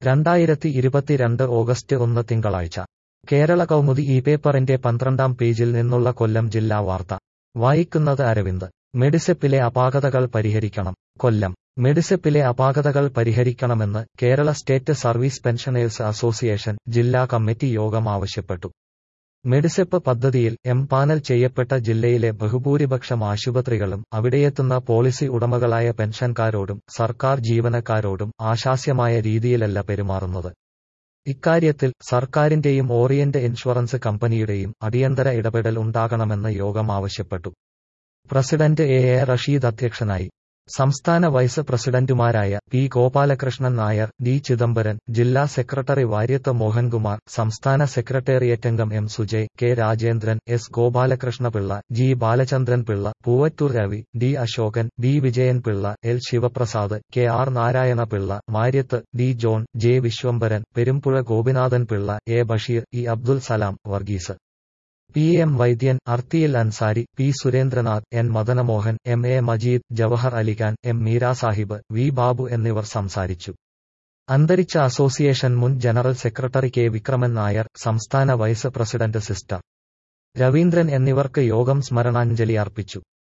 രണ്ടായിരത്തി ഇരുപത്തിരണ്ട് ഓഗസ്റ്റ് ഒന്ന് തിങ്കളാഴ്ച കേരള കൗമുദി ഈ പേപ്പറിന്റെ പന്ത്രണ്ടാം പേജിൽ നിന്നുള്ള കൊല്ലം ജില്ലാ വാർത്ത വായിക്കുന്നത് അരവിന്ദ് മെഡിസെപ്പിലെ അപാകതകൾ പരിഹരിക്കണം കൊല്ലം മെഡിസെപ്പിലെ അപാകതകൾ പരിഹരിക്കണമെന്ന് Kerala state service pensioners association ജില്ലാ കമ്മിറ്റി യോഗം ആവശ്യപ്പെട്ടു മെഡിസെപ്പ് പദ്ധതിയിൽ എം പാനൽ ചെയ്യപ്പെട്ട ജില്ലയിലെ ബഹുഭൂരിപക്ഷം ആശുപത്രികളും അവിടെയെത്തുന്ന പോളിസി ഉടമകളായ പെൻഷൻകാരോടും സർക്കാർ ജീവനക്കാരോടും ആശാസ്യമായ രീതിയിലല്ല പെരുമാറുന്നത് ഇക്കാര്യത്തിൽ സർക്കാരിന്റെയും ഓറിയന്റ് ഇൻഷുറൻസ് കമ്പനിയുടെയും അടിയന്തര ഇടപെടൽ ഉണ്ടാകണമെന്ന് യോഗം ആവശ്യപ്പെട്ടു പ്രസിഡന്റ് എ എ റഷീദ് അധ്യക്ഷനായി സംസ്ഥാന വൈസ് പ്രസിഡന്റുമാരായ പി ഗോപാലകൃഷ്ണൻ നായർ ഡി ചിദംബരൻ ജില്ലാ സെക്രട്ടറി വാര്യത്ത് മോഹൻകുമാർ സംസ്ഥാന സെക്രട്ടേറിയറ്റംഗം M Sujay K Rajendran S Gopalakrishnapillai G Balachandran Pillai Poovattoor Ravi D Ashokan B Vijayan Pillai L Sivaprasad K R Narayana Pillai Maryath D John J Viswambharan Perumpuzha Gopinathan Pillai A Basheer E Abdul Salam Varghese P M Vaidyan Arthiyil Ansari P Surendranath N Madanamohan M A Majeed Jawahar Alikhan M Meera Sahib V Babu എന്നിവർ സംസാരിച്ചു അന്തരിച്ച അസോസിയേഷൻ മുൻ general secretary K Vikraman Nair സംസ്ഥാന വൈസ് പ്രസിഡന്റ് സിസ്റ്റർ രവീന്ദ്രൻ എന്നിവർക്ക് യോഗം സ്മരണാഞ്ജലി അർപ്പിച്ചു